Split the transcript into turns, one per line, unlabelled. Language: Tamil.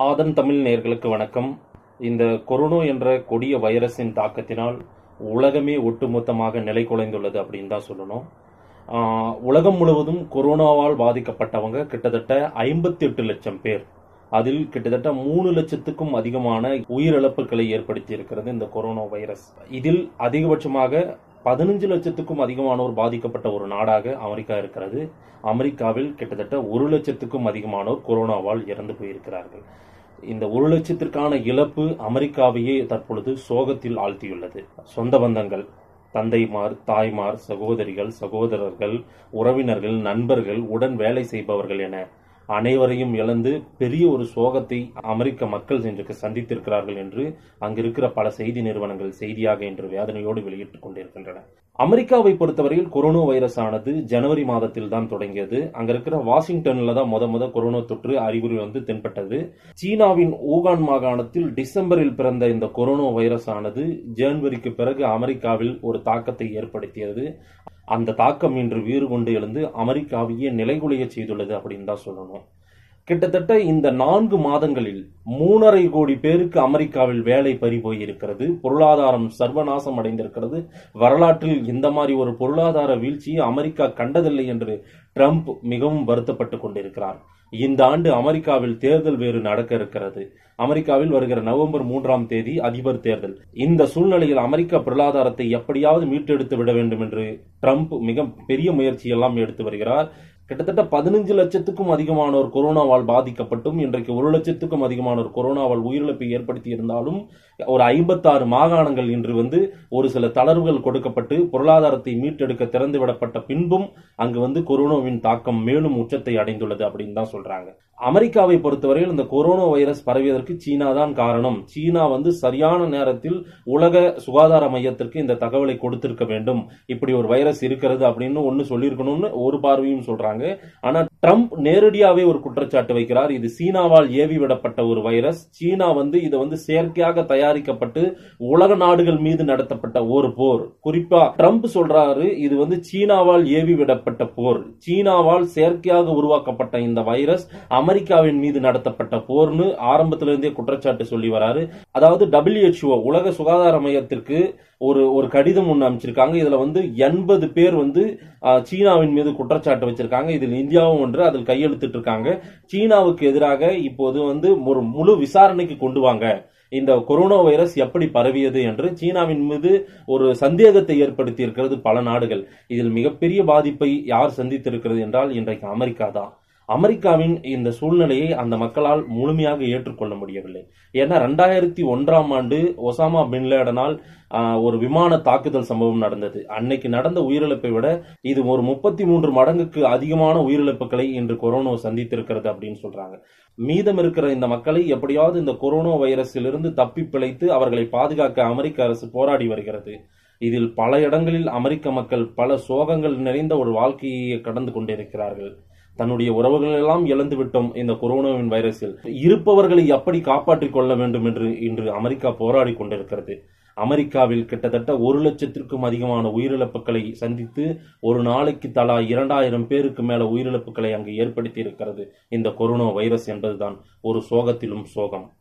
ஆதன் தமிழ் நேயர்களுக்கு வணக்கம் இந்த கொரோனா என்ற கொடிய வைரஸின் தாக்கத்தினால் உலகமே ஒட்டுமொத்தமாக நிலை குலைந்துள்ளது அப்படின்னு தான் சொல்லணும் ஆஹ், உலகம் முழுவதும் கொரோனாவால் பாதிக்கப்பட்டவங்க கிட்டத்தட்ட ஐம்பத்தி எட்டு லட்சம் பேர் அதில் கிட்டத்தட்ட மூணு லட்சத்துக்கும் அதிகமான உயிரிழப்புகளை ஏற்படுத்தி இருக்கிறது இந்த கொரோனா வைரஸ் இதில் அதிகபட்சமாக பதினஞ்சு லட்சத்துக்கும் அதிகமானோர் பாதிக்கப்பட்ட ஒரு நாடாக அமெரிக்கா இருக்கிறது அமெரிக்காவில் கிட்டத்தட்ட ஒரு லட்சத்துக்கும் அதிகமானோர் கொரோனாவால் இறந்து போயிருக்கிறார்கள் இந்த ஒரு லட்சத்திற்கான இழப்பு அமெரிக்காவையே தற்பொழுது சோகத்தில் ஆழ்த்தியுள்ளது சொந்த பந்தங்கள் தந்தைமார் தாய்மார் சகோதரிகள் சகோதரர்கள் உறவினர்கள் நண்பர்கள் உடன் வேலை செய்பவர்கள் என அனைவரையும் இழந்து பெரிய ஒரு சோகத்தை அமெரிக்க மக்கள் இன்றைக்கு சந்தித்திருக்கிறார்கள் என்று அங்கிருக்கிற பல செய்தி நிறுவனங்கள் செய்தியாக இன்று வேதனையோடு வெளியிட்டுக் கொண்டிருக்கின்றன அமெரிக்காவை பொறுத்தவரையில் கொரோனா வைரஸ் ஆனது ஜனவரி மாதத்தில் தான் தொடங்கியது அங்க இருக்கிற வாஷிங்டன்ல தான் முத முத கொரோனா தொற்று அறிகுறி வந்து தென்பட்டது சீனாவின் ஊகான் மாகாணத்தில் டிசம்பரில் பிறந்த இந்த கொரோனா வைரஸ் ஆனது ஜனவரிக்கு பிறகு அமெரிக்காவில் ஒரு தாக்கத்தை ஏற்படுத்தியது அந்த தாக்கம் இன்று வீறு கொண்டு எழுந்து அமெரிக்காவையே நிலைகுலைய செய்துள்ளது அப்படின்னு தான் சொல்லணும் கிட்டத்தட்ட இந்த நான்கு மாதங்களில் மூணரை கோடி பேருக்கு அமெரிக்காவில் வேலை பறி போயிருக்கிறது பொருளாதாரம் சர்வநாசம் அடைந்திருக்கிறது வரலாற்றில் இந்த மாதிரி ஒரு பொருளாதார வீழ்ச்சியை அமெரிக்கா கண்டதில்லை என்று ட்ரம்ப் மிகவும் வருத்தப்பட்டு கொண்டிருக்கிறார் இந்த ஆண்டு அமெரிக்காவில் தேர்தல் வேறு நடக்க இருக்கிறது அமெரிக்காவில் வருகிற நவம்பர் மூன்றாம் தேதி அதிபர் தேர்தல் இந்த சூழ்நிலையில் அமெரிக்க பொருளாதாரத்தை எப்படியாவது மீட்டெடுத்து விட வேண்டும் என்று ட்ரம்ப் மிக பெரிய முயற்சியெல்லாம் எடுத்து வருகிறார் கிட்டத்தட்ட பதினஞ்சு லட்சத்துக்கும் அதிகமானோர் கொரோனாவால் பாதிக்கப்பட்டும் இன்றைக்கு ஒரு லட்சத்துக்கும் அதிகமானோர் கொரோனாவால் உயிரிழப்பை ஏற்படுத்தி இருந்தாலும் ஒரு ஐம்பத்தாறு மாகாணங்கள் இன்று வந்து ஒரு சில தளர்வுகள் கொடுக்கப்பட்டு பொருளாதாரத்தை மீட்டெடுக்க திறந்து விடப்பட்ட பின்பும் அங்கு வந்து கொரோனாவின் தாக்கம் மேலும் உச்சத்தை அடைந்துள்ளது அப்படின்னு தான் சொல்றாங்க அமெரிக்காவை பொறுத்தவரையில் இந்த கொரோனா வைரஸ் பரவியதற்கு சீனா தான் காரணம் சீனா வந்து சரியான நேரத்தில் உலக சுகாதார மையத்திற்கு இந்த தகவலை கொடுத்திருக்க வேண்டும் இப்படி ஒரு வைரஸ் இருக்கிறது அப்படின்னு ஒன்னு சொல்லியிருக்கணும்னு ஒரு பார்வையும் சொல்றாங்க ஆனா ட்ரம்ப் நேரடியாவே ஒரு குற்றச்சாட்டு வைக்கிறார் இது சீனாவால் ஏவி விடப்பட்ட ஒரு வைரஸ் சீனா வந்து இதை வந்து செயற்கையாக தயாரிக்கப்பட்டு உலக நாடுகள் மீது நடத்தப்பட்ட ஒரு போர் குறிப்பா ட்ரம்ப் சொல்றாரு இது வந்து சீனாவால் ஏவி விடப்பட்ட போர் சீனாவால் செயற்கையாக உருவாக்கப்பட்ட இந்த வைரஸ் அமெரிக்காவின் மீது நடத்தப்பட்ட போர்னு ஆரம்பத்திலிருந்தே குற்றச்சாட்டு சொல்லி வராரு அதாவது WHO உலக சுகாதார மையத்திற்கு ஒரு ஒரு கடிதம் ஒன்று அமைச்சிருக்காங்க இதுல வந்து எண்பது பேர் வந்து ஆஹ், சீனாவின் மீது குற்றச்சாட்டு வச்சிருக்காங்க இதில் இந்தியாவும் ஒன்று அதில் கையெழுத்திட்டு இருக்காங்க சீனாவுக்கு எதிராக இப்போது வந்து ஒரு முழு விசாரணைக்கு கொண்டு வாங்க இந்த கொரோனா வைரஸ் எப்படி பரவியது என்று சீனாவின் மீது ஒரு சந்தேகத்தை ஏற்படுத்தி இருக்கிறது பல நாடுகள் இதில் மிகப்பெரிய பாதிப்பை யார் சந்தித்திருக்கிறது என்றால் இன்றைக்கு அமெரிக்கா தான் அமெரிக்காவின் இந்த சூழ்நிலையை அந்த மக்களால் முழுமையாக ஏற்றுக்கொள்ள முடியவில்லை ஏன்னா ரெண்டாயிரத்தி ஒன்றாம் ஆண்டு ஒசாமா பின்லேடனால் ஆஹ், ஒரு விமான தாக்குதல் சம்பவம் நடந்தது அன்னைக்கு நடந்த உயிரிழப்பை விட இது ஒரு முப்பத்தி மூன்று மடங்குக்கு அதிகமான உயிரிழப்புகளை இன்று கொரோனா சந்தித்திருக்கிறது அப்படின்னு சொல்றாங்க மீதம் இருக்கிற இந்த மக்களை எப்படியாவது இந்த கொரோனா வைரஸிலிருந்து தப்பி பிழைத்து அவர்களை பாதுகாக்க அமெரிக்க அரசு போராடி வருகிறது இதில் பல இடங்களில் அமெரிக்க மக்கள் பல சோகங்கள் நிறைந்த ஒரு வாழ்க்கையை கடந்து கொண்டிருக்கிறார்கள் தன்னுடைய உறவுகள் எல்லாம் இழந்து விட்டோம் இந்த கொரோனாவின் வைரஸில் இருப்பவர்களை எப்படி காப்பாற்றிக் கொள்ள வேண்டும் என்று இன்று அமெரிக்கா போராடி கொண்டிருக்கிறது அமெரிக்காவில் கிட்டத்தட்ட ஒரு லட்சத்திற்கும் அதிகமான உயிரிழப்புகளை சந்தித்து ஒரு நாளைக்கு தலா இரண்டாயிரம் பேருக்கு மேல உயிரிழப்புகளை அங்கு ஏற்படுத்தி இருக்கிறது இந்த கொரோனா வைரஸ் என்பதுதான் ஒரு சோகத்திலும் சோகம்